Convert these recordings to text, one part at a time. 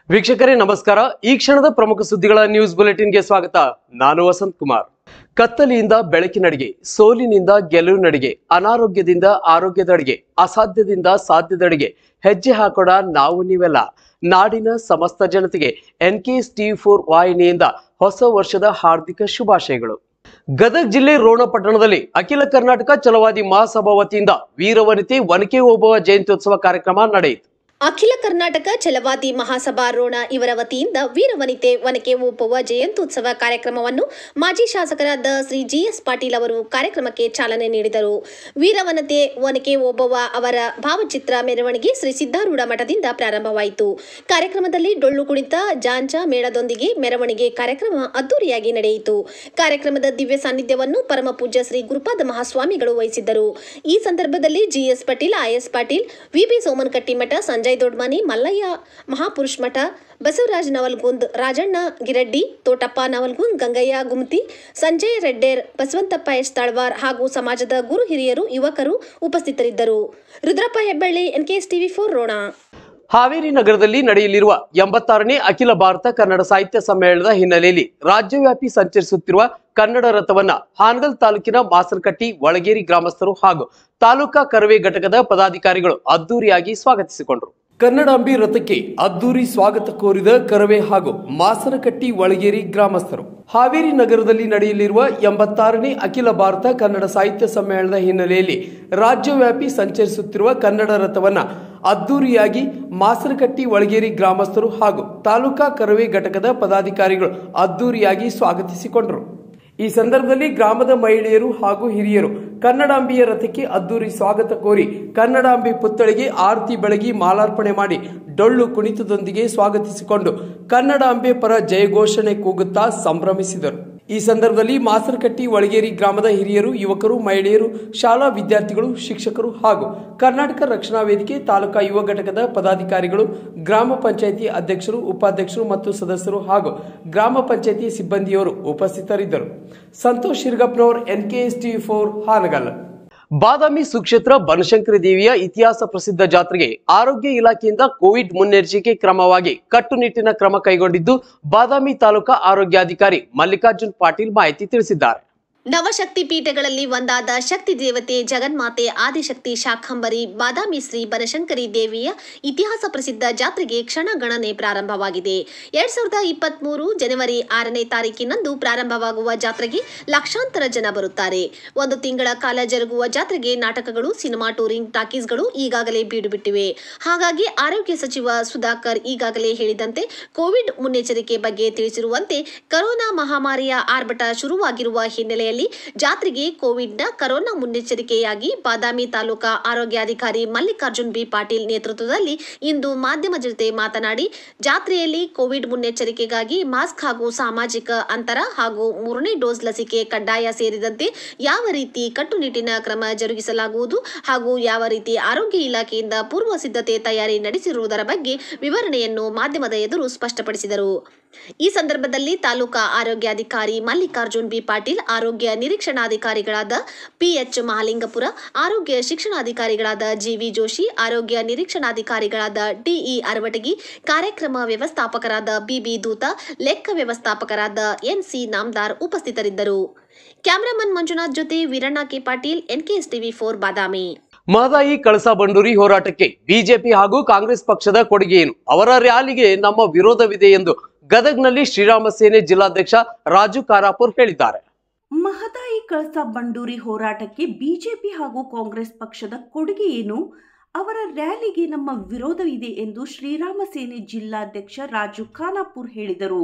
ವೀಕ್ಷಕರೇ ನಮಸ್ಕಾರ ಈ ಕ್ಷಣದ ಪ್ರಮುಖ ಸುದ್ದಿಗಳ ನ್ಯೂಸ್ ಬುಲೆಟಿನ್ಗೆ ಸ್ವಾಗತ ನಾನು ವಸಂತ್ ಕುಮಾರ್ ಕತ್ತಲೆಯಿಂದ ಬೆಳಕಿನಡೆಗೆ ಸೋಲಿನಿಂದ ಗೆಲುವಿನಡೆಗೆ ಅನಾರೋಗ್ಯದಿಂದ ಆರೋಗ್ಯದಡೆಗೆ ಅಸಾಧ್ಯದಿಂದ ಸಾಧ್ಯದಡೆಗೆ ಹೆಜ್ಜೆ ಹಾಕೋಣ ನಾವು ನೀವೆಲ್ಲ ನಾಡಿನ ಸಮಸ್ತ ಜನತೆಗೆ ಎನ್ ಕೆ ಟಿವಿ ಫೋರ್ ವಾಹಿನಿಯಿಂದ ಹೊಸ ವರ್ಷದ ಹಾರ್ದಿಕ ಶುಭಾಶಯಗಳು ಗದಗ ಜಿಲ್ಲೆ ರೋಣ ಪಟ್ಟಣದಲ್ಲಿ ಅಖಿಲ ಕರ್ನಾಟಕ ಛಲವಾದಿ ಮಹಾಸಭಾ ವತಿಯಿಂದ ವೀರವನಿತೆ ವನಿಕೆ ಓಬವ್ವ ಜಯಂತ್ಯೋತ್ಸವ ಕಾರ್ಯಕ್ರಮ ನಡೆಯಿತು ಅಖಿಲ ಕರ್ನಾಟಕ ಛಲವಾದಿ ಮಹಾಸಭಾ ರೋಣ ಇವರ ವತಿಯಿಂದ ವೀರವನಿತೆ ವನಕೆ ಓಪವ್ವ ಜಯಂತ್ಯುತ್ಸವ ಕಾರ್ಯಕ್ರಮವನ್ನು ಮಾಜಿ ಶಾಸಕರಾದ ಶ್ರೀ ಜಿಎಸ್ ಪಾಟೀಲ್ ಅವರು ಕಾರ್ಯಕ್ರಮಕ್ಕೆ ಚಾಲನೆ ನೀಡಿದರು ವೀರವನತೆ ವನಕೆ ಓಬವ್ವ ಅವರ ಭಾವಚಿತ್ರ ಮೆರವಣಿಗೆ ಶ್ರೀ ಸಿದ್ದಾರೂಢ ಮಠದಿಂದ ಪ್ರಾರಂಭವಾಯಿತು ಕಾರ್ಯಕ್ರಮದಲ್ಲಿ ಡೊಳ್ಳು ಕುಣಿತ ಜಾಂಜ ಮೇಳದೊಂದಿಗೆ ಮೆರವಣಿಗೆ ಕಾರ್ಯಕ್ರಮ ಅದ್ದೂರಿಯಾಗಿ ನಡೆಯಿತು ಕಾರ್ಯಕ್ರಮದ ದಿವ್ಯ ಸಾನ್ನಿಧ್ಯವನ್ನು ಪರಮ ಪೂಜ್ಯ ಶ್ರೀ ಗುರುಪಾದ ಮಹಾಸ್ವಾಮಿಗಳು ವಹಿಸಿದ್ದರು ಈ ಸಂದರ್ಭದಲ್ಲಿ GS Patil IS Patil VB Somanakatti Math Sanjay Dodmani Mallayya Mahapurush Math Basavaraj Navalgund Rajanna Giraddi Thotappa Navalgund Gangayya Gumti Sanjay Reddera Basavantappa S Talwar ಹಾಗೂ ಸಮಾಜದ ಗುರು ಹಿರಿಯರು ಯುವಕರು ಉಪಸ್ಥಿತರಿದ್ದರು Rudrappa Hebballi NKS TV four Rona Haveri ನಗರದಲ್ಲಿ ನಡೆಯಲಿರುವ ಎಂಬತ್ತಾರನೇ ಅಖಿಲ ಭಾರತ ಕನ್ನಡ ಸಾಹಿತ್ಯ ಸಮ್ಮೇಳನದ ಹಿನ್ನೆಲೆಯಲ್ಲಿ ರಾಜ್ಯವ್ಯಾಪಿ ಸಂಚರಿಸುತ್ತಿರುವ ಕನ್ನಡ ರಥವನ್ನ ಹಾನಗಲ್ ತಾಲೂಕಿನ ಮಾಸನಕಟ್ಟಿ ಒಳಗೇರಿ ಗ್ರಾಮಸ್ಥರು ಹಾಗೂ ತಾಲೂಕಾ ಕರವೇ ಘಟಕದ ಪದಾಧಿಕಾರಿಗಳು ಅದ್ದೂರಿಯಾಗಿ ಸ್ವಾಗತಿಸಿಕೊಂಡರು ಕನ್ನಡಾಂಬಿ ರಥಕ್ಕೆ ಅದ್ದೂರಿ ಸ್ವಾಗತ ಕೋರಿದ ಕರವೇ ಹಾಗೂ ಮಾಸನಕಟ್ಟಿ ಒಳಗೇರಿ ಗ್ರಾಮಸ್ಥರು ಹಾವೇರಿ ನಗರದಲ್ಲಿ ನಡೆಯಲಿರುವ ಎಂಬತ್ತಾರನೇ ಅಖಿಲ ಭಾರತ ಕನ್ನಡ ಸಾಹಿತ್ಯ ಸಮ್ಮೇಳನದ ಹಿನ್ನೆಲೆಯಲ್ಲಿ ರಾಜ್ಯವ್ಯಾಪಿ ಸಂಚರಿಸುತ್ತಿರುವ ಕನ್ನಡ ರಥವನ್ನ ಅದ್ದೂರಿಯಾಗಿ ಮಾಸನಕಟ್ಟಿ ಒಳಗೇರಿ ಗ್ರಾಮಸ್ಥರು ಹಾಗೂ ತಾಲೂಕಾ ಕರವೇ ಘಟಕದ ಪದಾಧಿಕಾರಿಗಳು ಅದ್ದೂರಿಯಾಗಿ ಸ್ವಾಗತಿಸಿಕೊಂಡರು ಈ ಸಂದರ್ಭದಲ್ಲಿ ಗ್ರಾಮದ ಮಹಿಳೆಯರು ಹಾಗೂ ಹಿರಿಯರು ಕನ್ನಡಾಂಬಿಯ ರಥಕ್ಕೆ ಅದ್ದೂರಿ ಸ್ವಾಗತ ಕೋರಿ ಕನ್ನಡಾಂಬಿ ಪುತ್ಥಳಿಗೆ ಆರತಿ ಬೆಳಗಿ ಮಾಲಾರ್ಪಣೆ ಮಾಡಿ ಡೊಳ್ಳು ಕುಣಿತದೊಂದಿಗೆ ಸ್ವಾಗತಿಸಿಕೊಂಡು ಕನ್ನಡಾಂಬೆ ಪರ ಜಯಘೋಷಣೆ ಕೂಗುತ್ತಾ ಸಂಭ್ರಮಿಸಿದರು ಈ ಸಂದರ್ಭದಲ್ಲಿ ಮಾಸರಕಟ್ಟಿ ಒಳಗೇರಿ ಗ್ರಾಮದ ಹಿರಿಯರು ಯುವಕರು ಮಹಿಳೆಯರು ಶಾಲಾ ವಿದ್ಯಾರ್ಥಿಗಳು ಶಿಕ್ಷಕರು ಹಾಗೂ ಕರ್ನಾಟಕ ರಕ್ಷಣಾ ವೇದಿಕೆ ತಾಲೂಕಾ ಯುವ ಘಟಕದ ಪದಾಧಿಕಾರಿಗಳು ಗ್ರಾಮ ಪಂಚಾಯಿತಿ ಅಧ್ಯಕ್ಷರು ಉಪಾಧ್ಯಕ್ಷರು ಮತ್ತು ಸದಸ್ಯರು ಹಾಗೂ ಗ್ರಾಮ ಪಂಚಾಯಿತಿ ಸಿಬ್ಬಂದಿಯವರು ಉಪಸ್ಥಿತರಿದ್ದರು ಸಂತೋಷ್ ಶಿರ್ಗಪ್ಪನವರು NKS TV four Hangal Badami ಸುಕ್ಷೇತ್ರ ಬನಶಂಕರಿ ದೇವಿಯ ಇತಿಹಾಸ ಪ್ರಸಿದ್ಧ ಜಾತ್ರೆಗೆ ಆರೋಗ್ಯ ಇಲಾಖೆಯಿಂದ ಕೋವಿಡ್ ಮುನ್ನೆಚ್ಚರಿಕೆ ಕ್ರಮವಾಗಿ ಕಟ್ಟುನಿಟ್ಟಿನ ಕ್ರಮ ಕೈಗೊಂಡಿದ್ದು ಬಾದಾಮಿ ತಾಲೂಕಾ ಆರೋಗ್ಯಾಧಿಕಾರಿ ಮಲ್ಲಿಕಾರ್ಜುನ್ ಪಾಟೀಲ್ ಮಾಹಿತಿ ತಿಳಿಸಿದ್ದಾರೆ ನವಶಕ್ತಿ ಪೀಠಗಳಲ್ಲಿ ಒಂದಾದ ಶಕ್ತಿ ದೇವತೆ ಜಗನ್ಮಾತೆ ಆದಿಶಕ್ತಿ ಶಾಖಂಬರಿ ಬಾದಾಮಿ ಶ್ರೀ ಬನಶಂಕರಿ ದೇವಿಯ ಇತಿಹಾಸ ಪ್ರಸಿದ್ಧ ಜಾತ್ರೆಗೆ ಕ್ಷಣಗಣನೆ ಪ್ರಾರಂಭವಾಗಿದೆ ಎರಡ್ ಸಾವಿರದ ಇಪ್ಪತ್ಮೂರು ಜನವರಿ ಆರನೇ ತಾರೀಕಿನಂದು ಪ್ರಾರಂಭವಾಗುವ ಜಾತ್ರೆಗೆ ಲಕ್ಷಾಂತರ ಜನ ಬರುತ್ತಾರೆ ಒಂದು ತಿಂಗಳ ಕಾಲ ಜರುಗುವ ಜಾತ್ರೆಗೆ ನಾಟಕಗಳು ಸಿನಿಮಾ ಟೂರಿಂಗ್ ಟಾಕೀಸ್ಗಳು ಈಗಾಗಲೇ ಬೀಡು ಬಿಟ್ಟಿವೆ ಹಾಗಾಗಿ ಆರೋಗ್ಯ ಸಚಿವ ಸುಧಾಕರ್ ಈಗಾಗಲೇ ಹೇಳಿದಂತೆ ಕೋವಿಡ್ ಮುನ್ನೆಚ್ಚರಿಕೆ ಬಗ್ಗೆ ತಿಳಿಸಿರುವಂತೆ ಕರೋನಾ ಮಹಾಮಾರಿಯ ಆರ್ಭಟ ಶುರುವಾಗಿರುವ ಹಿನ್ನೆಲೆಯಲ್ಲಿ ಜಾತ್ರೆಗೆ ಕೋವಿಡ್ನ ಕರೋನಾ ಮುನ್ನೆಚ್ಚರಿಕೆಯಾಗಿ ಬಾದಾಮಿ ತಾಲೂಕಾ ಆರೋಗ್ಯಾಧಿಕಾರಿ ಮಲ್ಲಿಕಾರ್ಜುನ್ ಬಿ ಪಾಟೀಲ್ ನೇತೃತ್ವದಲ್ಲಿ ಇಂದು ಮಾಧ್ಯಮ ಜೊತೆ ಮಾತನಾಡಿ ಜಾತ್ರೆಯಲ್ಲಿ ಕೋವಿಡ್ ಮುನ್ನೆಚ್ಚರಿಕೆಗಾಗಿ ಮಾಸ್ಕ್ ಹಾಗೂ ಸಾಮಾಜಿಕ ಅಂತರ ಹಾಗೂ ಮೂರನೇ ಡೋಸ್ ಲಸಿಕೆ ಕಡ್ಡಾಯ ಸೇರಿದಂತೆ ಯಾವ ರೀತಿ ಕಟ್ಟುನಿಟ್ಟಿನ ಕ್ರಮ ಜರುಗಿಸಲಾಗುವುದು ಹಾಗೂ ಯಾವ ರೀತಿ ಆರೋಗ್ಯ ಇಲಾಖೆಯಿಂದ ಪೂರ್ವ ಸಿದ್ಧತೆ ತಯಾರಿ ನಡೆಸಿರುವುದರ ಬಗ್ಗೆ ವಿವರಣೆಯನ್ನು ಮಾಧ್ಯಮದ ಎದುರು ಸ್ಪಷ್ಟಪಡಿಸಿದರು ಈ ಸಂದರ್ಭದಲ್ಲಿ ತಾಲೂಕಾ ಆರೋಗ್ಯಾಧಿಕಾರಿ ಮಲ್ಲಿಕಾರ್ಜುನ್ ಬಿ ಪಾಟೀಲ್ ಆರೋಗ್ಯ ನಿರೀಕ್ಷಣಾಧಿಕಾರಿಗಳಾದ ಪಿಎಚ್ ಮಹಾಲಿಂಗಪುರ ಆರೋಗ್ಯ ಶಿಕ್ಷಣಾಧಿಕಾರಿಗಳಾದ ಜಿವಿ ಜೋಶಿ ಆರೋಗ್ಯ ನಿರೀಕ್ಷಣಾಧಿಕಾರಿಗಳಾದ ಟಿಇ ಅರವಟಗಿ ಕಾರ್ಯಕ್ರಮ ವ್ಯವಸ್ಥಾಪಕರಾದ ಬಿಬಿ ದೂತ ಲೆಕ್ಕ ವ್ಯವಸ್ಥಾಪಕರಾದ ಎನ್ಸಿ ನಾಮ್ದಾರ್ ಉಪಸ್ಥಿತರಿದ್ದರು ಕ್ಯಾಮರಾಮನ್ ಮಂಜುನಾಥ್ ಜೊತೆ Veeranna K Patil NKS TV four Badami Mahadayi Kalasa Banduri ಹೋರಾಟಕ್ಕೆ ಬಿಜೆಪಿ ಹಾಗೂ ಕಾಂಗ್ರೆಸ್ ಪಕ್ಷದ ಕೊಡುಗೆ ಏನು ಅವರ ರ್ಯಾಲಿಗೆ ನಮ್ಮ ವಿರೋಧವಿದೆ ಎಂದು ಗದಗ್ನಲ್ಲಿ ಶ್ರೀರಾಮ ಸೇನೆ ಜಿಲ್ಲಾಧ್ಯಕ್ಷ ರಾಜು ಕಾರಾಪುರ್ ಹೇಳಿದ್ದಾರೆ ಮಹದಾಯಿ ಕಳಸಾ ಬಂಡೂರಿ ಹೋರಾಟಕ್ಕೆ ಬಿಜೆಪಿ ಹಾಗೂ ಕಾಂಗ್ರೆಸ್ ಪಕ್ಷದ ಕೊಡುಗೆ ಏನು ಅವರ ರ್ಯಾಲಿಗೆ ನಮ್ಮ ವಿರೋಧವಿದೆ ಎಂದು ಶ್ರೀರಾಮ ಸೇನೆ ಜಿಲ್ಲಾಧ್ಯಕ್ಷ ರಾಜು ಖಾನಾಪುರ್ ಹೇಳಿದರು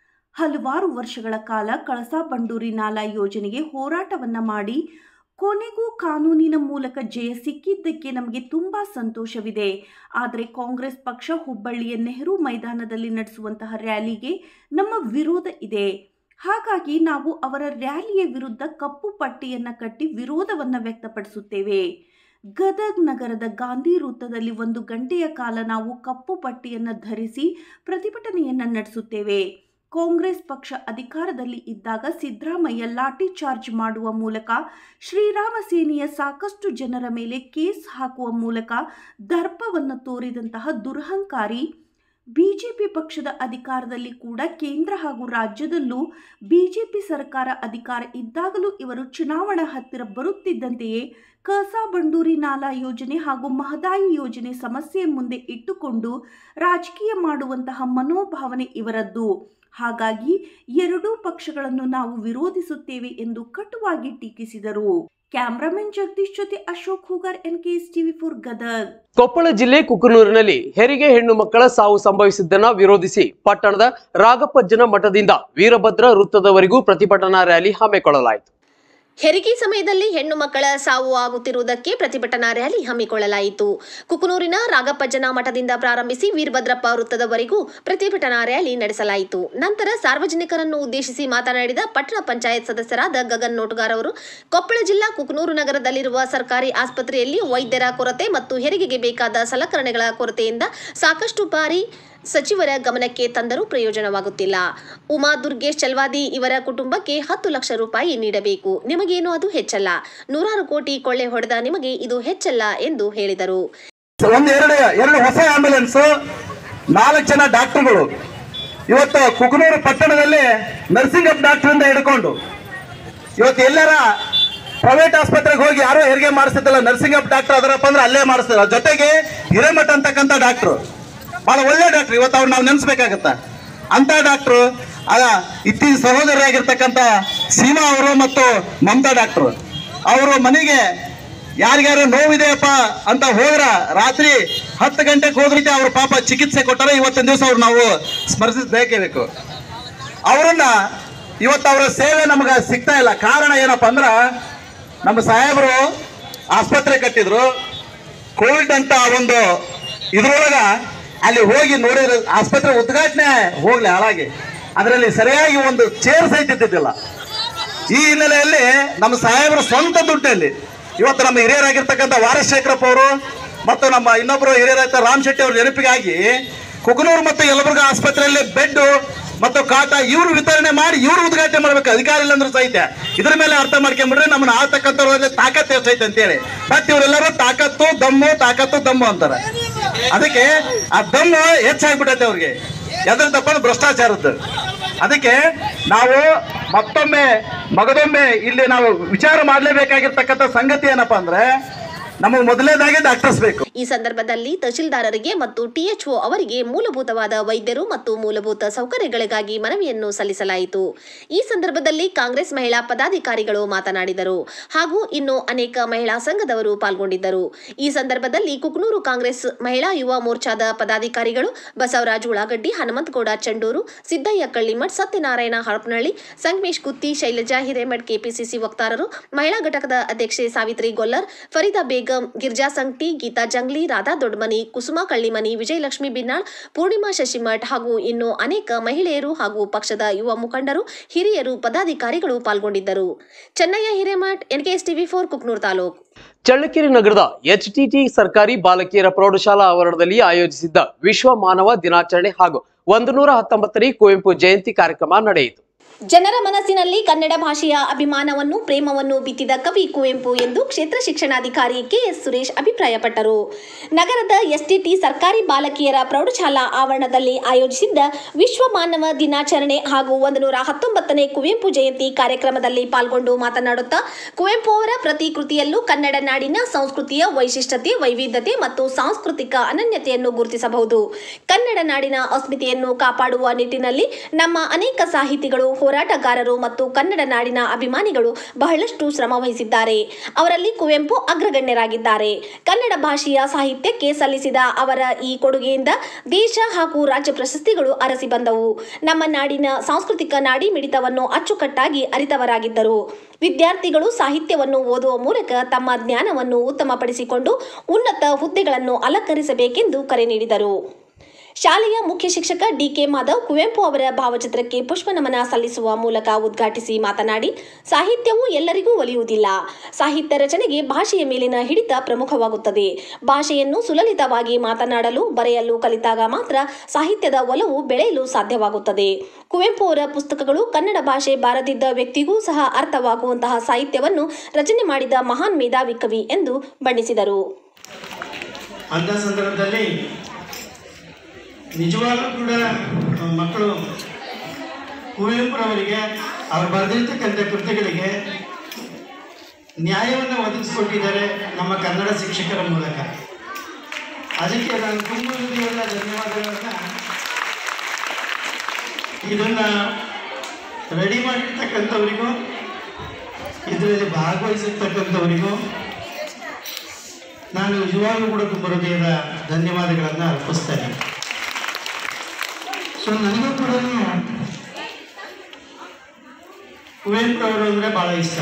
ಹಲವಾರು ವರ್ಷಗಳ ಕಾಲ ಕಳಸಾ ಬಂಡೂರಿ ನಾಲಾ ಯೋಜನೆಗೆ ಹೋರಾಟವನ್ನ ಮಾಡಿ ಕೊನೆಗೂ ಕಾನೂನಿನ ಮೂಲಕ ಜಯ ಸಿಕ್ಕಿದ್ದಕ್ಕೆ ನಮಗೆ ತುಂಬ ಸಂತೋಷವಿದೆ ಆದರೆ ಕಾಂಗ್ರೆಸ್ ಪಕ್ಷ ಹುಬ್ಬಳ್ಳಿಯ ನೆಹರು ಮೈದಾನದಲ್ಲಿ ನಡೆಸುವಂತಹ ರ್ಯಾಲಿಗೆ ನಮ್ಮ ವಿರೋಧ ಇದೆ ಹಾಗಾಗಿ ನಾವು ಅವರ ರ್ಯಾಲಿಯ ವಿರುದ್ಧ ಕಪ್ಪು ಪಟ್ಟಿಯನ್ನು ಕಟ್ಟಿ ವಿರೋಧವನ್ನು ವ್ಯಕ್ತಪಡಿಸುತ್ತೇವೆ ಗದಗ್ ನಗರದ ಗಾಂಧಿ ವೃತ್ತದಲ್ಲಿ ಒಂದು ಗಂಟೆಯ ಕಾಲ ನಾವು ಕಪ್ಪು ಪಟ್ಟಿಯನ್ನು ಧರಿಸಿ ಪ್ರತಿಭಟನೆಯನ್ನು ನಡೆಸುತ್ತೇವೆ ಕಾಂಗ್ರೆಸ್ ಪಕ್ಷ ಅಧಿಕಾರದಲ್ಲಿ ಇದ್ದಾಗ ಸಿದ್ದರಾಮಯ್ಯ ಲಾಠಿ ಚಾರ್ಜ್ ಮಾಡುವ ಮೂಲಕ ಶ್ರೀರಾಮ ಸೇನೆಯ ಸಾಕಷ್ಟು ಜನರ ಮೇಲೆ ಕೇಸ್ ಹಾಕುವ ಮೂಲಕ ದರ್ಪವನ್ನು ತೋರಿದಂತಹ ದುರಹಂಕಾರಿ ಬಿಜೆಪಿ ಪಕ್ಷದ ಅಧಿಕಾರದಲ್ಲಿ ಕೂಡ ಕೇಂದ್ರ ಹಾಗೂ ರಾಜ್ಯದಲ್ಲೂ ಬಿಜೆಪಿ ಸರ್ಕಾರ ಅಧಿಕಾರ ಇದ್ದಾಗಲೂ ಇವರು ಚುನಾವಣಾ ಹತ್ತಿರ ಬರುತ್ತಿದ್ದಂತೆಯೇ ಕಸ ಬಂಡೂರಿ ನಾಲಾ ಯೋಜನೆ ಹಾಗೂ ಮಹದಾಯಿ ಯೋಜನೆ ಸಮಸ್ಯೆ ಮುಂದೆ ಇಟ್ಟುಕೊಂಡು ರಾಜಕೀಯ ಮಾಡುವಂತಹ ಮನೋಭಾವನೆ ಇವರದ್ದು ಹಾಗಾಗಿ ಎರಡೂ ಪಕ್ಷಗಳನ್ನು ನಾವು ವಿರೋಧಿಸುತ್ತೇವೆ ಎಂದು ಕಟುವಾಗಿ ಟೀಕಿಸಿದರು ಕ್ಯಾಮ್ರಾಮನ್ ಜಗದೀಶ್ ಜೊತೆ Ashok Hugar N K S TV four Gadag Koppal ಜಿಲ್ಲೆ ಕುಕನೂರಿನಲ್ಲಿ ಹೆರಿಗೆ ಹೆಣ್ಣು ಮಕ್ಕಳ ಸಾವು ಸಂಭವಿಸಿದ್ದನ್ನ ವಿರೋಧಿಸಿ ಪಟ್ಟಣದ ರಾಗಪ್ಪಜ್ಜನ ಮಠದಿಂದ ವೀರಭದ್ರ ವೃತ್ತದವರೆಗೂ ಪ್ರತಿಭಟನಾ ರ್ಯಾಲಿ ಹಮ್ಮಿಕೊಳ್ಳಲಾಯಿತು ಹೆರಿಗೆ ಸಮಯದಲ್ಲಿ ಹೆಣ್ಣು ಮಕ್ಕಳ ಸಾವು ಆಗುತ್ತಿರುವುದಕ್ಕೆ ಪ್ರತಿಭಟನಾ ರ್ಯಾಲಿ ಹಮ್ಮಿಕೊಳ್ಳಲಾಯಿತು ಕುಕನೂರಿನ ರಾಗಪ್ಪಜ್ಜನ ಮಠದಿಂದ ಪ್ರಾರಂಭಿಸಿ ವೀರಭದ್ರಪ್ಪ ವೃತ್ತದವರೆಗೂ ಪ್ರತಿಭಟನಾ ರ್ಯಾಲಿ ನಡೆಸಲಾಯಿತು ನಂತರ ಸಾರ್ವಜನಿಕರನ್ನು ಉದ್ದೇಶಿಸಿ ಮಾತನಾಡಿದ ಪಟ್ಟಣ ಪಂಚಾಯತ್ ಸದಸ್ಯರಾದ ಗಗನ್ ನೋಟುಗಾರ್ ಅವರು ಕೊಪ್ಪಳ ಜಿಲ್ಲಾ ಕುಕನೂರು ನಗರದಲ್ಲಿರುವ ಸರ್ಕಾರಿ ಆಸ್ಪತ್ರೆಯಲ್ಲಿ ವೈದ್ಯರ ಕೊರತೆ ಮತ್ತು ಹೆರಿಗೆಗೆ ಬೇಕಾದ ಸಲಕರಣೆಗಳ ಕೊರತೆಯಿಂದ ಸಾಕಷ್ಟು ಬಾರಿ ಸಚಿವರ ಗಮನಕ್ಕೆ ತಂದರೂ ಪ್ರಯೋಜನವಾಗುತ್ತಿಲ್ಲ ಉಮಾ ದುರ್ಗೇಶ್ ಚಲ್ವಾದಿ ಇವರ ಕುಟುಂಬಕ್ಕೆ ಹತ್ತು ಲಕ್ಷ ರೂಪಾಯಿ ನೀಡಬೇಕು ನಿಮಗೇನು ಅದು ಹೆಚ್ಚಲ್ಲ ನೂರಾರು ಕೋಟಿ ಕೊಳ್ಳೆ ಹೊಡೆದ ನಿಮಗೆ ಇದು ಹೆಚ್ಚಲ್ಲ ಎಂದು ಹೇಳಿದರು ಒಂದು ಎರಡು ಎರಡು ಹೊಸ ಆಂಬ್ಯುಲೆನ್ಸ್ ನಾಲ್ಕು ಜನ ಡಾಕ್ಟರ್ಗಳು ಇವತ್ತು ಕುಕನೂರು ಪಟ್ಟಣದಲ್ಲಿ ನರ್ಸಿಂಗ್ ಅಪ್ ಡಾಕ್ಟರ್ ಇಂದ ಹಿಡ್ಕೊಂಡು ಇವತ್ತು ಎಲ್ಲರ ಪ್ರೈವೇಟ್ ಆಸ್ಪತ್ರೆಗೆ ಹೋಗಿ ಯಾರು ಹೆರಿಗೆ ಮಾಡಿಸ್ತಿದ್ದಲ್ಲ ನರ್ಸಿಂಗ್ ಅಪ್ ಡಾಕ್ಟರ್ ಅದರಪ್ಪ ಅಂದ್ರೆ ಅಲ್ಲೇ ಮಾಡಿಸ್ತಾರೆ ಜೊತೆಗೆ ಹಿರೇಮಠ ಅಂತಕ್ಕಂಥ ಡಾಕ್ಟರ್ ಬಹಳ ಒಳ್ಳೆ ಡಾಕ್ಟರ್ ಇವತ್ತು ಅವ್ರು ನಾವು ನೆನೆಸ್ಬೇಕಾಗತ್ತ ಅಂತ ಡಾಕ್ಟ್ರು ಅದ ಇತ್ತೀಚಿನ ಸಹೋದರಿಯಾಗಿರ್ತಕ್ಕಂಥ ಸೀಮಾ ಅವರು ಮತ್ತು ಮಮತಾ ಡಾಕ್ಟ್ರು ಅವರು ಮನೆಗೆ ಯಾರಿಗಾರು ನೋವಿದೆಯಪ್ಪ ಅಂತ ಹೋದ್ರ ರಾತ್ರಿ ಹತ್ತು ಗಂಟೆಗೆ ಹೋದ್ರಿಗೆ ಅವ್ರ ಪಾಪ ಚಿಕಿತ್ಸೆ ಕೊಟ್ಟಾರೆ ಇವತ್ತಿನ ದಿವಸ ಅವ್ರು ನಾವು ಸ್ಮರಿಸಬೇಕೇ ಬೇಕು ಅವರನ್ನ ಇವತ್ತು ಅವರ ಸೇವೆ ನಮಗೆ ಸಿಗ್ತಾ ಇಲ್ಲ ಕಾರಣ ಏನಪ್ಪ ಅಂದ್ರ ನಮ್ಮ ಸಾಹೇಬರು ಆಸ್ಪತ್ರೆ ಕಟ್ಟಿದ್ರು ಕೋವಿಡ್ ಅಂತ ಒಂದು ಇದ್ರೊಳಗ ಅಲ್ಲಿ ಹೋಗಿ ನೋಡಿದ್ರೆ ಆಸ್ಪತ್ರೆ ಉದ್ಘಾಟನೆ ಹೋಗ್ಲಿ ಹಾಳಾಗಿ ಅದರಲ್ಲಿ ಸರಿಯಾಗಿ ಒಂದು ಚೇರ್ ಸಹಿತ ಇದ್ದಿದ್ದಿಲ್ಲ ಈ ಹಿನ್ನೆಲೆಯಲ್ಲಿ ನಮ್ಮ ಸಾಹೇಬರ ಸ್ವಂತ ದುಡ್ಡಲ್ಲಿ ಇವತ್ತು ನಮ್ಮ ಹಿರಿಯರಾಗಿರ್ತಕ್ಕಂಥ ವಾರಶೇಖರಪ್ಪ ಅವರು ಮತ್ತು ನಮ್ಮ ಇನ್ನೊಬ್ಬರು ಹಿರಿಯರಾದ ರಾಮ್ ಶೆಟ್ಟಿ ಅವ್ರ ನೆನಪಿಗಾಗಿ ಕುಕನೂರು ಮತ್ತು ಯಲಬುರ್ಗಾ ಆಸ್ಪತ್ರೆಯಲ್ಲಿ ಬೆಡ್ ಮತ್ತು ಕಾಟ ಇವರು ವಿತರಣೆ ಮಾಡಿ ಇವರು ಉದ್ಘಾಟನೆ ಮಾಡ್ಬೇಕು ಅಧಿಕಾರ ಇಲ್ಲ ಅಂದ್ರೆ ಸಹಿತ ಇದ್ರ ಮೇಲೆ ಅರ್ಥ ಮಾಡ್ಕೊಂಡ್ಬಿಡ್ರೆ ನಮ್ಮನ್ನ ಆಳ್ತಕ್ಕಂಥವ್ರಲ್ಲಿ ತಾಕತ್ತು ಎಷ್ಟೈತೆ ಅಂತೇಳಿ ಮತ್ತೆ ಇವರೆಲ್ಲರೂ ತಾಕತ್ತು ದಮ್ಮು ತಾಕತ್ತು ದಮ್ಮು ಅಂತಾರೆ ಅದಕ್ಕೆ ಆ ದಮ್ಮು ಹೆಚ್ಚಾಗ್ಬಿಟ್ಟೈತೆ ಅವ್ರಿಗೆ ಎದ್ರ ತಪ್ಪ ಭ್ರಷ್ಟಾಚಾರದ್ದು ಅದಕ್ಕೆ ನಾವು ಮತ್ತೊಮ್ಮೆ ಮಗದೊಮ್ಮೆ ಇಲ್ಲಿ ನಾವು ವಿಚಾರ ಮಾಡಲೇಬೇಕಾಗಿರ್ತಕ್ಕಂಥ ಸಂಗತಿ ಏನಪ್ಪಾ ಅಂದ್ರೆ ನಮಗೆ ಮೊದಲನೇದಾಗಿ ಡಾಕ್ಟರ್ಸ್ ಬೇಕು ಈ ಸಂದರ್ಭದಲ್ಲಿ ತಹಶೀಲ್ದಾರರಿಗೆ ಮತ್ತು ಟಿಎಚ್ಒ ಅವರಿಗೆ ಮೂಲಭೂತವಾದ ವೈದ್ಯರು ಮತ್ತು ಮೂಲಭೂತ ಸೌಕರ್ಯಗಳಿಗಾಗಿ ಮನವಿಯನ್ನು ಸಲ್ಲಿಸಲಾಯಿತು ಈ ಸಂದರ್ಭದಲ್ಲಿ ಕಾಂಗ್ರೆಸ್ ಮಹಿಳಾ ಪದಾಧಿಕಾರಿಗಳು ಮಾತನಾಡಿದರು ಹಾಗೂ ಇನ್ನು ಅನೇಕ ಮಹಿಳಾ ಸಂಘದವರು ಪಾಲ್ಗೊಂಡಿದ್ದರು ಈ ಸಂದರ್ಭದಲ್ಲಿ ಕುಕ್ನೂರು ಕಾಂಗ್ರೆಸ್ ಮಹಿಳಾ ಯುವ ಮೋರ್ಚಾದ ಪದಾಧಿಕಾರಿಗಳು ಬಸವರಾಜ್ ಉಳ್ಳಾಗಡ್ಡಿ ಹನುಮಂತಗೌಡ ಚಂಡೂರು ಸಿದ್ದಯ್ಯ ಕಳ್ಳಿಮಠ್ ಸತ್ಯನಾರಾಯಣ ಹರಪನಹಳ್ಳಿ ಸಂಗಮೇಶ್ ಗುತ್ತಿ ಶೈಲಜಾ ಹಿರೇಮಠ್ ಕೆಪಿಸಿಸಿ ವಕ್ತಾರರು ಮಹಿಳಾ ಘಟಕದ ಅಧ್ಯಕ್ಷೆ ಸಾವಿತ್ರಿ ಗೊಲ್ಲರ್ ಫರೀದಾ ಬೇಗಂ ಗಿರ್ಜಾ ಸಂಗ್ಟಿ ಗೀತಾ ಜಂಗ್ಲಿ ರಾಧಾ ದೊಡ್ಡಮನಿ ಕುಸುಮಾ ಕಳ್ಳಿಮನಿ ವಿಜಯಲಕ್ಷ್ಮಿ ಬಿನ್ನಾಳ್ ಪೂರ್ಣಿಮಾ ಶಶಿಮಠ್ ಹಾಗೂ ಇನ್ನು ಅನೇಕ ಮಹಿಳೆಯರು ಹಾಗೂ ಪಕ್ಷದ ಯುವ ಮುಖಂಡರು ಹಿರಿಯರು ಪದಾಧಿಕಾರಿಗಳು ಪಾಲ್ಗೊಂಡಿದ್ದರು Channayya Hiremath NKS TV four Kuknur taluk Challakere ನಗರದ ಎಚ್ಟಿಟಿ ಸರ್ಕಾರಿ ಬಾಲಕಿಯರ ಪ್ರೌಢಶಾಲಾ ಆವರಣದಲ್ಲಿ ಆಯೋಜಿಸಿದ್ದ ವಿಶ್ವ ಮಾನವ ದಿನಾಚರಣೆ ಹಾಗೂ ಒಂದು ನೂರ ಹತ್ತೊಂಬತ್ತನೇ ಕುವೆಂಪು ಜಯಂತಿ ಕಾರ್ಯಕ್ರಮ ನಡೆಯಿತು ಜನರ ಮನಸ್ಸಿನಲ್ಲಿ ಕನ್ನಡ ಭಾಷೆಯ ಅಭಿಮಾನವನ್ನು ಪ್ರೇಮವನ್ನು ಬಿತ್ತಿದ ಕವಿ ಕುವೆಂಪು ಎಂದು ಕ್ಷೇತ್ರ ಶಿಕ್ಷಣಾಧಿಕಾರಿ ಕೆಎಸ್ ಸುರೇಶ್ ಅಭಿಪ್ರಾಯಪಟ್ಟರು ನಗರದ ಎಸ್ಟಿಟಿ ಸರ್ಕಾರಿ ಬಾಲಕಿಯರ ಪ್ರೌಢಶಾಲಾ ಆವರಣದಲ್ಲಿ ಆಯೋಜಿಸಿದ್ದ ವಿಶ್ವ ಮಾನವ ದಿನಾಚರಣೆ ಹಾಗೂ ಒಂದು ನೂರ ಹತ್ತೊಂಬತ್ತನೇ ಕುವೆಂಪು ಜಯಂತಿ ಕಾರ್ಯಕ್ರಮದಲ್ಲಿ ಪಾಲ್ಗೊಂಡು ಮಾತನಾಡುತ್ತಾ ಕುವೆಂಪು ಅವರ ಪ್ರತಿಕೃತಿಯಲ್ಲೂ ಕನ್ನಡ ನಾಡಿನ ಸಂಸ್ಕೃತಿಯ ವೈಶಿಷ್ಟ್ಯತೆ ವೈವಿಧ್ಯತೆ ಮತ್ತು ಸಾಂಸ್ಕೃತಿಕ ಅನನ್ಯತೆಯನ್ನು ಗುರುತಿಸಬಹುದು ಕನ್ನಡ ನಾಡಿನ ಅಸ್ಮಿತೆಯನ್ನು ಕಾಪಾಡುವ ನಿಟ್ಟಿನಲ್ಲಿ ನಮ್ಮ ಅನೇಕ ಸಾಹಿತಿಗಳು ಹೋರಾಟಗಾರರು ಮತ್ತು ಕನ್ನಡ ನಾಡಿನ ಅಭಿಮಾನಿಗಳು ಬಹಳಷ್ಟು ಶ್ರಮ ವಹಿಸಿದ್ದಾರೆ ಅವರಲ್ಲಿ ಕುವೆಂಪು ಅಗ್ರಗಣ್ಯರಾಗಿದ್ದಾರೆ ಕನ್ನಡ ಭಾಷೆಯ ಸಾಹಿತ್ಯಕ್ಕೆ ಸಲ್ಲಿಸಿದ ಅವರ ಈ ಕೊಡುಗೆಯಿಂದ ದೇಶ ಹಾಗೂ ರಾಜ್ಯ ಪ್ರಶಸ್ತಿಗಳು ಅರಸಿ ಬಂದವು ನಮ್ಮ ನಾಡಿನ ಸಾಂಸ್ಕೃತಿಕ ನಾಡಿ ಮಿಡಿತವನ್ನು ಅಚ್ಚುಕಟ್ಟಾಗಿ ಅರಿತವರಾಗಿದ್ದರು ವಿದ್ಯಾರ್ಥಿಗಳು ಸಾಹಿತ್ಯವನ್ನು ಓದುವ ಮೂಲಕ ತಮ್ಮ ಜ್ಞಾನವನ್ನು ಉತ್ತಮಪಡಿಸಿಕೊಂಡು ಉನ್ನತ ಹುದ್ದೆಗಳನ್ನು ಅಲಂಕರಿಸಬೇಕೆಂದು ಕರೆ ನೀಡಿದರು ಶಾಲೆಯ ಮುಖ್ಯ ಶಿಕ್ಷಕ ಡಿಕೆ ಮಾಧವ್ ಕುವೆಂಪು ಅವರ ಭಾವಚಿತ್ರಕ್ಕೆ ಪುಷ್ಪ ನಮನ ಸಲ್ಲಿಸುವ ಮೂಲಕ ಉದ್ಘಾಟಿಸಿ ಮಾತನಾಡಿ ಸಾಹಿತ್ಯವು ಎಲ್ಲರಿಗೂ ಒಲಿಯುವುದಿಲ್ಲ ಸಾಹಿತ್ಯ ರಚನೆಗೆ ಭಾಷೆಯ ಮೇಲಿನ ಹಿಡಿತ ಪ್ರಮುಖವಾಗುತ್ತದೆ ಭಾಷೆಯನ್ನು ಸುಲಲಿತವಾಗಿ ಮಾತನಾಡಲು ಬರೆಯಲು ಕಲಿತಾಗ ಮಾತ್ರ ಸಾಹಿತ್ಯದ ಒಲವು ಬೆಳೆಯಲು ಸಾಧ್ಯವಾಗುತ್ತದೆ ಕುವೆಂಪು ಅವರ ಪುಸ್ತಕಗಳು ಕನ್ನಡ ಭಾಷೆ ಬಾರದಿದ್ದ ವ್ಯಕ್ತಿಗೂ ಸಹ ಅರ್ಥವಾಗುವಂತಹ ಸಾಹಿತ್ಯವನ್ನು ರಚನೆ ಮಾಡಿದ ಮಹಾನ್ ಮೇಧಾವಿ ಕವಿ ಎಂದು ಬಣ್ಣಿಸಿದರು ಅಂಥ ಸಂದರ್ಭದಲ್ಲಿ ನಿಜವಾಗ್ಲೂ ಕೂಡ ಆ, ಮಕ್ಕಳು ಕುವೆಂಪುರವರಿಗೆ ಅವ್ರು ಬರೆದಿರ್ತಕ್ಕಂಥ ಕೃತಿಗಳಿಗೆ ನ್ಯಾಯವನ್ನು ಒದಗಿಸಿಕೊಟ್ಟಿದ್ದಾರೆ ನಮ್ಮ ಕನ್ನಡ ಶಿಕ್ಷಕರ ಮೂಲಕ ಅದಕ್ಕೆ ನಾನು ತುಂಬ ಹೃದಯದ ಧನ್ಯವಾದಗಳನ್ನು ಇದನ್ನು ರೆಡಿ ಮಾಡಿರ್ತಕ್ಕಂಥವರಿಗೂ ಇದರಲ್ಲಿ ಭಾಗವಹಿಸಿರ್ತಕ್ಕಂಥವರಿಗೂ ನಾನು ನಿಜವಾಗ್ಲೂ ಕೂಡ ತುಂಬ ಹೃದಯದ ಧನ್ಯವಾದಗಳನ್ನು ಅರ್ಪಿಸ್ತೇನೆ ಸೊ ನನಗೂ ಕೂಡ ಕುವೆಂಪು ಅವರು ಅಂದರೆ ಭಾಳ ಇಷ್ಟ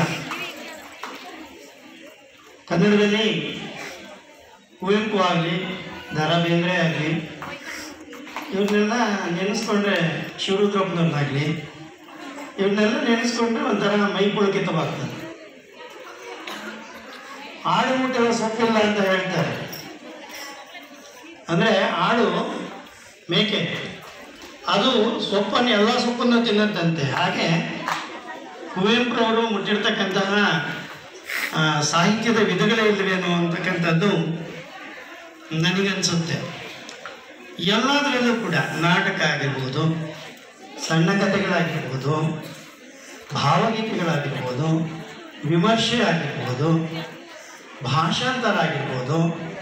ಕನ್ನಡದಲ್ಲಿ ಕುವೆಂಪು ಆಗಲಿ ದ ರಾ ಬೇಂದ್ರೆ ಆಗಲಿ ಇವ್ರನ್ನೆಲ್ಲ ನೆನೆಸ್ಕೊಂಡ್ರೆ ಶಿವರುದ್ರಪ್ಪನವ್ರನ್ನಾಗಲಿ ಇವ್ರನ್ನೆಲ್ಲ ನೆನೆಸ್ಕೊಂಡ್ರೆ ಒಂಥರ ಮೈ ಪುಳಕಿತವಾಗ್ತದೆ ಆಡು ಮುಟ್ಟೆಲ್ಲ ಸೊಪ್ಪಿಲ್ಲ ಅಂತ ಹೇಳ್ತಾರೆ ಅಂದರೆ ಆಡು ಮೇಕೆ ಅದು ಸೊಪ್ಪನ್ನು ಎಲ್ಲ ಸೊಪ್ಪನ್ನು ತಿನ್ನತ್ತಂತೆ ಹಾಗೆ ಕುವೆಂಪುರವರು ಮುಟ್ಟಿರ್ತಕ್ಕಂತಹ ಆ, ಸಾಹಿತ್ಯದ ವಿಧಗಳೇ ಇಲ್ಲವೇನೋ ಅಂತಕ್ಕಂಥದ್ದು ನನಗನ್ಸುತ್ತೆ ಎಲ್ಲದರಲ್ಲೂ ಕೂಡ ನಾಟಕ ಆಗಿರ್ಬೋದು ಸಣ್ಣ ಕಥೆಗಳಾಗಿರ್ಬೋದು ಭಾವಗೀತೆಗಳಾಗಿರ್ಬೋದು ವಿಮರ್ಶೆ ಆಗಿರ್ಬೋದು ಭಾಷಾಂತರ ಆಗಿರ್ಬೋದು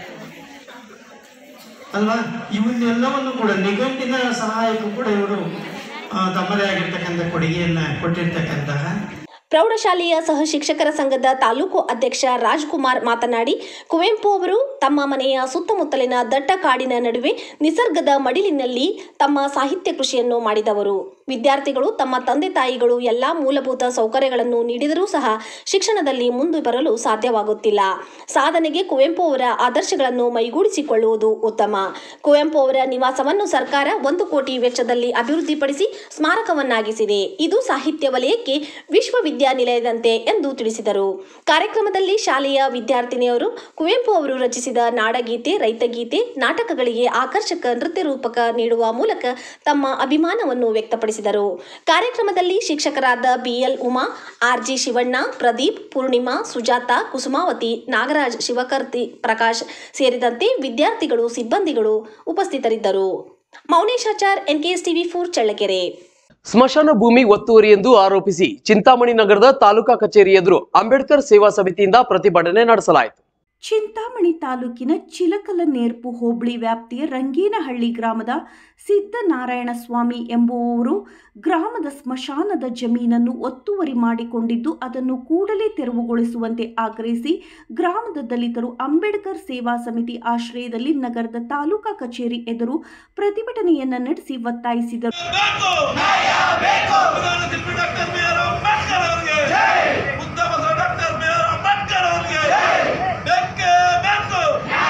ಅಲ್ವಾ ಇವನ್ನೆಲ್ಲವನ್ನು ಕೂಡ ನಿಘಂಟಿನ ಸಹಾಯಕ್ಕೂ ಕೂಡ ಇವರು ಆ, ತಮ್ಮದೇ ಆಗಿರ್ತಕ್ಕಂಥ ಕೊಡುಗೆಯನ್ನು ಕೊಟ್ಟಿರ್ತಕ್ಕಂತಹ ಪ್ರೌಢಶಾಲೆಯ ಸಹ ಶಿಕ್ಷಕರ ಸಂಘದ ತಾಲೂಕು ಅಧ್ಯಕ್ಷ ರಾಜ್ಕುಮಾರ್ ಮಾತನಾಡಿ ಕುವೆಂಪು ಅವರು ತಮ್ಮ ಮನೆಯ ಸುತ್ತಮುತ್ತಲಿನ ದಟ್ಟ ಕಾಡಿನ ನಡುವೆ ನಿಸರ್ಗದ ಮಡಿಲಿನಲ್ಲಿ ತಮ್ಮ ಸಾಹಿತ್ಯ ಕೃಷಿಯನ್ನು ಮಾಡಿದವರು ವಿದ್ಯಾರ್ಥಿಗಳು ತಮ್ಮ ತಂದೆ ತಾಯಿಗಳು ಎಲ್ಲ ಮೂಲಭೂತ ಸೌಕರ್ಯಗಳನ್ನು ನೀಡಿದರೂ ಸಹ ಶಿಕ್ಷಣದಲ್ಲಿ ಮುಂದೆ ಬರಲು ಸಾಧ್ಯವಾಗುತ್ತಿಲ್ಲ ಸಾಧನೆಗೆ ಕುವೆಂಪು ಅವರ ಆದರ್ಶಗಳನ್ನು ಮೈಗೂಡಿಸಿಕೊಳ್ಳುವುದು ಉತ್ತಮ ಕುವೆಂಪು ಅವರ ನಿವಾಸವನ್ನು ಸರ್ಕಾರ ಒಂದು ಕೋಟಿ ವೆಚ್ಚದಲ್ಲಿ ಅಭಿವೃದ್ಧಿಪಡಿಸಿ ಸ್ಮಾರಕವನ್ನಾಗಿಸಿದೆ ಇದು ಸಾಹಿತ್ಯ ವಲಯಕ್ಕೆ ವಿಶ್ವವಿದ್ಯಾನಿಲಯದಂತೆ ಎಂದು ತಿಳಿಸಿದರು ಕಾರ್ಯಕ್ರಮದಲ್ಲಿ ಶಾಲೆಯ ವಿದ್ಯಾರ್ಥಿನಿಯರು ಕುವೆಂಪು ಅವರು ರಚಿಸಿದ ನಾಡಗೀತೆ ರೈತಗೀತೆ ನಾಟಕಗಳಿಗೆ ಆಕರ್ಷಕ ನೃತ್ಯ ರೂಪಕ ನೀಡುವ ಮೂಲಕ ತಮ್ಮ ಅಭಿಮಾನವನ್ನು ವ್ಯಕ್ತಪಡಿಸಿದರು ಕಾರ್ಯಕ್ರಮದಲ್ಲಿ ಶಿಕ್ಷಕರಾದ ಬಿಎಲ್ ಉಮಾ ಆರ್ಜಿ ಶಿವಣ್ಣ ಪ್ರದೀಪ್ ಪೂರ್ಣಿಮಾ ಸುಜಾತ ಕುಸುಮಾವತಿ ನಾಗರಾಜ್ ಶಿವಕರ್ತಿ ಪ್ರಕಾಶ್ ಸೇರಿದಂತೆ ವಿದ್ಯಾರ್ಥಿಗಳು ಸಿಬ್ಬಂದಿಗಳು ಉಪಸ್ಥಿತರಿದ್ದರು Mouneshachar NKS TV four Challakere ಸ್ಮಶಾನ ಭೂಮಿ ಒತ್ತುವರಿ ಎಂದು ಆರೋಪಿಸಿ ಚಿಂತಾಮಣಿ ನಗರದ ತಾಲೂಕಾ ಕಚೇರಿ ಎದುರು ಅಂಬೇಡ್ಕರ್ ಸೇವಾ ಸಮಿತಿಯಿಂದ ಪ್ರತಿಭಟನೆ ನಡೆಸಲಾಯಿತು ಚಿಂತಾಮಣಿ ತಾಲೂಕಿನ ಚಿಲಕಲ ನೇರ್ಪು ಹೋಬಳಿ ವ್ಯಾಪ್ತಿಯ ರಂಗೇನಹಳ್ಳಿ ಗ್ರಾಮದ ಸಿದ್ದನಾರಾಯಣ ಸ್ವಾಮಿ ಎಂಬುವವರು ಗ್ರಾಮದ ಸ್ಮಶಾನದ ಜಮೀನನ್ನು ಒತ್ತುವರಿ ಮಾಡಿಕೊಂಡಿದ್ದು ಅದನ್ನು ಕೂಡಲೇ ತೆರವುಗೊಳಿಸುವಂತೆ ಆಗ್ರಹಿಸಿ ಗ್ರಾಮದ ದಲಿತರು ಅಂಬೇಡ್ಕರ್ ಸೇವಾ ಸಮಿತಿ ಆಶ್ರಯದಲ್ಲಿ ನಗರದ ತಾಲೂಕಾ ಕಚೇರಿ ಎದುರು ಪ್ರತಿಭಟನೆಯನ್ನ ನಡೆಸಿ ಒತ್ತಾಯಿಸಿದರು ಬೇಕು ಪ್ರಧಾನ ಶಿಲ್ಪಿ ಡಾಕ್ಟರ್ ಬಿ ಆರ್ ಅಂಬೇಡ್ಕರ್ ಅವರಿಗೆ ಉತ್ತಮ ಡಾಕ್ಟರ್ ಬಿ ಆರ್ ಅಂಬೇಡ್ಕರ್ ಅವರಿಗೆ ಬೇಕೇ ಬೇಕು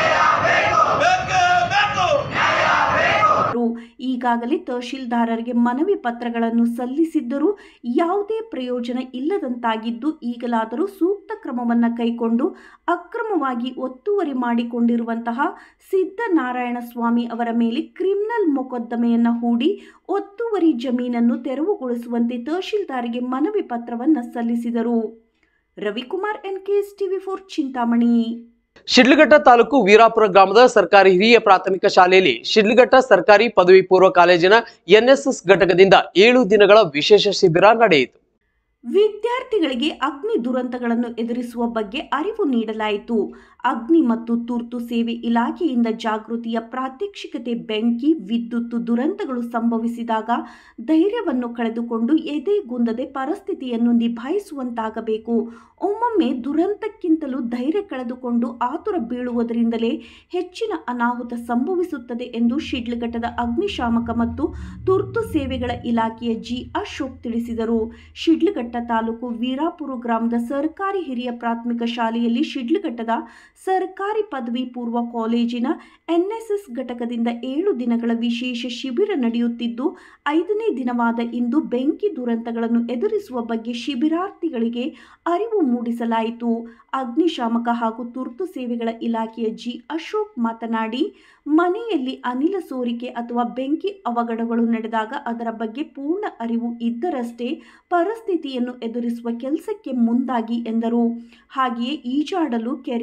ಬೇಕೇ ಬೇಕು ಅವರು ಈಗಾಗಲೇ ತಹಶೀಲ್ದಾರರಿಗೆ ಮನವಿ ಪತ್ರಗಳನ್ನು ಸಲ್ಲಿಸಿದ್ದರೂ ಯಾವುದೇ ಪ್ರಯೋಜನ ಇಲ್ಲದಂತಾಗಿದ್ದು ಈಗಲಾದರೂ ಸೂಕ್ತ ಕ್ರಮವನ್ನು ಕೈಗೊಂಡು ಅಕ್ರಮವಾಗಿ ಒತ್ತುವರಿ ಮಾಡಿಕೊಂಡಿರುವಂತಹ ಸಿದ್ದನಾರಾಯಣ ಸ್ವಾಮಿ ಅವರ ಮೇಲೆ ಕ್ರಿಮಿನಲ್ ಮೊಕದ್ದಮೆಯನ್ನು ಹೂಡಿ ಒತ್ತುವರಿ ಜಮೀನನ್ನು ತೆರವುಗೊಳಿಸುವಂತೆ ತಹಶೀಲ್ದಾರಿಗೆ ಮನವಿ ಪತ್ರವನ್ನು ಸಲ್ಲಿಸಿದರು Ravikumar N K S TV four Chintamani Sidlaghatta taluk Veerapura ಗ್ರಾಮದ ಸರ್ಕಾರಿ ಹಿರಿಯ ಪ್ರಾಥಮಿಕ ಶಾಲೆಯಲ್ಲಿ ಶಿಡ್ಲಘಟ್ಟ ಸರ್ಕಾರಿ ಪದವಿ ಪೂರ್ವ ಕಾಲೇಜಿನ ಎನ್ಎಸ್ಎಸ್ ಘಟಕದಿಂದ ಏಳು ದಿನಗಳ ವಿಶೇಷ ಶಿಬಿರ ನಡೆಯಿತು ವಿದ್ಯಾರ್ಥಿಗಳಿಗೆ ಅಗ್ನಿ ದುರಂತಗಳನ್ನು ಎದುರಿಸುವ ಬಗ್ಗೆ ಅರಿವು ನೀಡಲಾಯಿತು ಅಗ್ನಿ ಮತ್ತು ತುರ್ತು ಸೇವೆ ಇಲಾಖೆಯಿಂದ ಜಾಗೃತಿಯ ಪ್ರಾತ್ಯಕ್ಷಿಕತೆ ಬೆಂಕಿ ವಿದ್ಯುತ್ ದುರಂತಗಳು ಸಂಭವಿಸಿದಾಗ ಧೈರ್ಯವನ್ನು ಕಳೆದುಕೊಂಡು ಎದೆಗುಂದದೆ ಪರಿಸ್ಥಿತಿಯನ್ನು ನಿಭಾಯಿಸುವಂತಾಗಬೇಕು ಒಮ್ಮೊಮ್ಮೆ ದುರಂತಕ್ಕಿಂತಲೂ ಧೈರ್ಯ ಕಳೆದುಕೊಂಡು ಆತುರ ಬೀಳುವುದರಿಂದಲೇ ಹೆಚ್ಚಿನ ಅನಾಹುತ ಸಂಭವಿಸುತ್ತದೆ ಎಂದು ಶಿಡ್ಲಘಟ್ಟದ ಅಗ್ನಿಶಾಮಕ ಮತ್ತು ತುರ್ತು ಸೇವೆಗಳ ಇಲಾಖೆಯ ಜಿ ಅಶೋಕ್ ತಿಳಿಸಿದರು ಶಿಡ್ಲಘಟ್ಟ ತಾಲೂಕು ವೀರಾಪುರ ಗ್ರಾಮದ ಸರ್ಕಾರಿ ಹಿರಿಯ ಪ್ರಾಥಮಿಕ ಶಾಲೆಯಲ್ಲಿ ಶಿಡ್ಲಘಟ್ಟದ ಸರ್ಕಾರಿ ಪದವಿ ಪೂರ್ವ ಕಾಲೇಜಿನ ಎನ್ಎಸ್ಎಸ್ ಘಟಕದಿಂದ ಏಳು ದಿನಗಳ ವಿಶೇಷ ಶಿಬಿರ ನಡೆಯುತ್ತಿದ್ದು ಐದನೇ ದಿನವಾದ ಇಂದು ಬೆಂಕಿ ದುರಂತಗಳನ್ನು ಎದುರಿಸುವ ಬಗ್ಗೆ ಶಿಬಿರಾರ್ಥಿಗಳಿಗೆ ಅರಿವು ಮೂಡಿಸಲಾಯಿತು ಅಗ್ನಿಶಾಮಕ ಹಾಗೂ ತುರ್ತು ಸೇವೆಗಳ ಇಲಾಖೆಯ ಜಿ ಅಶೋಕ್ ಮಾತನಾಡಿ ಮನೆಯಲ್ಲಿ ಅನಿಲ ಸೋರಿಕೆ ಅಥವಾ ಬೆಂಕಿ ಅವಘಡಗಳು ನಡೆದಾಗ ಅದರ ಬಗ್ಗೆ ಪೂರ್ಣ ಅರಿವು ಇದ್ದರಷ್ಟೇ ಪರಿಸ್ಥಿತಿಯನ್ನು ಎದುರಿಸುವ ಕೆಲಸಕ್ಕೆ ಮುಂದಾಗಿ ಎಂದರು ಹಾಗೆಯೇ ಈಜಾಡಲು ಕೆರೆ ಕುಂಟ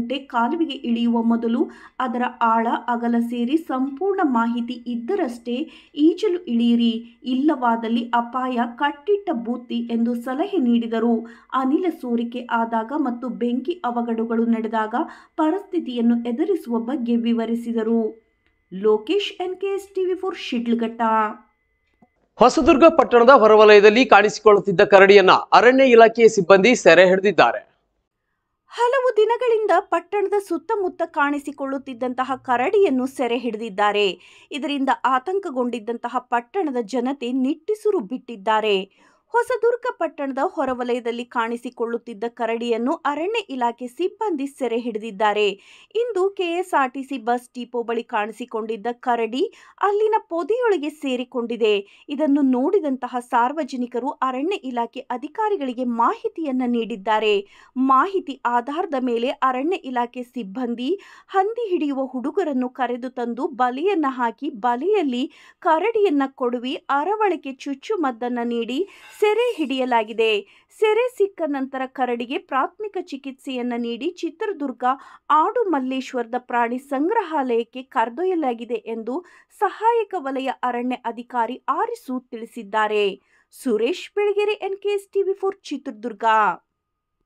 ಒಂಟೆ ಕಾಲುವೆಗೆ ಇಳಿಯುವ ಮೊದಲು ಅದರ ಆಳ ಅಗಲ ಸೇರಿ ಸಂಪೂರ್ಣ ಮಾಹಿತಿ ಇದ್ದರಷ್ಟೇ ಈಜಲು ಇಳಿಯಿರಿ ಇಲ್ಲವಾದಲ್ಲಿ ಅಪಾಯ ಕಟ್ಟಿಟ್ಟ ಬೂತಿ ಎಂದು ಸಲಹೆ ನೀಡಿದರು ಅನಿಲ ಸೋರಿಕೆ ಆದಾಗ ಮತ್ತು ಬೆಂಕಿ ಅವಘಡಗಳು ನಡೆದಾಗ ಪರಿಸ್ಥಿತಿಯನ್ನು ಎದುರಿಸುವ ಬಗ್ಗೆ ವಿವರಿಸಿದರು Lokesh NKS TV four Sidlaghatta Hosadurga ಪಟ್ಟಣದ ಹೊರವಲಯದಲ್ಲಿ ಕಾಣಿಸಿಕೊಳ್ಳುತ್ತಿದ್ದ ಕರಡಿಯನ್ನ ಅರಣ್ಯ ಇಲಾಖೆಯ ಸಿಬ್ಬಂದಿ ಸೆರೆ ಹಿಡಿದಿದ್ದಾರೆ ಹಲವು ದಿನಗಳಿಂದ ಪಟ್ಟಣದ ಸುತ್ತಮುತ್ತ ಕಾಣಿಸಿಕೊಳ್ಳುತ್ತಿದ್ದಂತಹ ಕರಡಿಯನ್ನು ಸೆರೆ ಹಿಡಿದಿದ್ದಾರೆ ಇದರಿಂದ ಆತಂಕಗೊಂಡಿದ್ದಂತಹ ಪಟ್ಟಣದ ಜನತೆ ನಿಟ್ಟಿಸುರು ಬಿಟ್ಟಿದ್ದಾರೆ ಹೊಸದುರ್ಗ ಪಟ್ಟಣದ ಹೊರವಲಯದಲ್ಲಿ ಕಾಣಿಸಿಕೊಳ್ಳುತ್ತಿದ್ದ ಕರಡಿಯನ್ನು ಅರಣ್ಯ ಇಲಾಖೆ ಸಿಬ್ಬಂದಿ ಸೆರೆ ಹಿಡಿದಿದ್ದಾರೆ ಇಂದು ಕೆಎಸ್ಆರ್ಟಿಸಿ ಬಸ್ ಡಿಪೋ ಬಳಿ ಕಾಣಿಸಿಕೊಂಡಿದ್ದ ಕರಡಿ ಅಲ್ಲಿನ ಪೊದೆಯೊಳಗೆ ಸೇರಿಕೊಂಡಿದೆ ಇದನ್ನು ನೋಡಿದಂತಹ ಸಾರ್ವಜನಿಕರು ಅರಣ್ಯ ಇಲಾಖೆ ಅಧಿಕಾರಿಗಳಿಗೆ ಮಾಹಿತಿಯನ್ನ ನೀಡಿದ್ದಾರೆ ಮಾಹಿತಿ ಆಧಾರದ ಮೇಲೆ ಅರಣ್ಯ ಇಲಾಖೆ ಸಿಬ್ಬಂದಿ ಹಂದಿ ಹಿಡಿಯುವ ಹುಡುಗರನ್ನು ಕರೆದು ತಂದು ಬಲೆಯನ್ನ ಹಾಕಿ ಬಲೆಯಲ್ಲಿ ಕರಡಿಯನ್ನ ಕೊಡುವಿ ಅರವಳಿಕೆ ಚುಚ್ಚುಮದ್ದನ್ನ ನೀಡಿ ಸೆರೆ ಹಿಡಿಯಲಾಗಿದೆ ಸೆರೆ ಸಿಕ್ಕ ನಂತರ ಕರಡಿಗೆ ಪ್ರಾಥಮಿಕ ಚಿಕಿತ್ಸೆಯನ್ನ ನೀಡಿ ಚಿತ್ರದುರ್ಗ ಆಡು ಮಲ್ಲೇಶ್ವರದ ಪ್ರಾಣಿ ಸಂಗ್ರಹಾಲಯಕ್ಕೆ ಕರೆದೊಯ್ಯಲಾಗಿದೆ ಎಂದು ಸಹಾಯಕ ವಲಯ ಅರಣ್ಯ ಅಧಿಕಾರಿ ಆರಿಸು ತಿಳಿಸಿದ್ದಾರೆ Suresh Belagere NKS TV four Chitradurga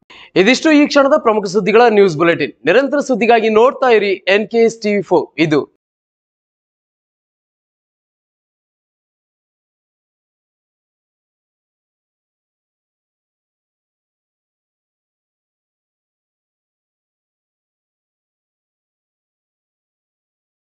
ಇದಿಷ್ಟು ಈ ಕ್ಷಣದ ಪ್ರಮುಖ ಸುದ್ದಿಗಳ ನ್ಯೂಸ್ ಬುಲೆಟಿನ್ ನಿರಂತರ ಸುದ್ದಿಗಾಗಿ ನೋಡ್ತಾ ಇರಿ N K S TV four ಇದು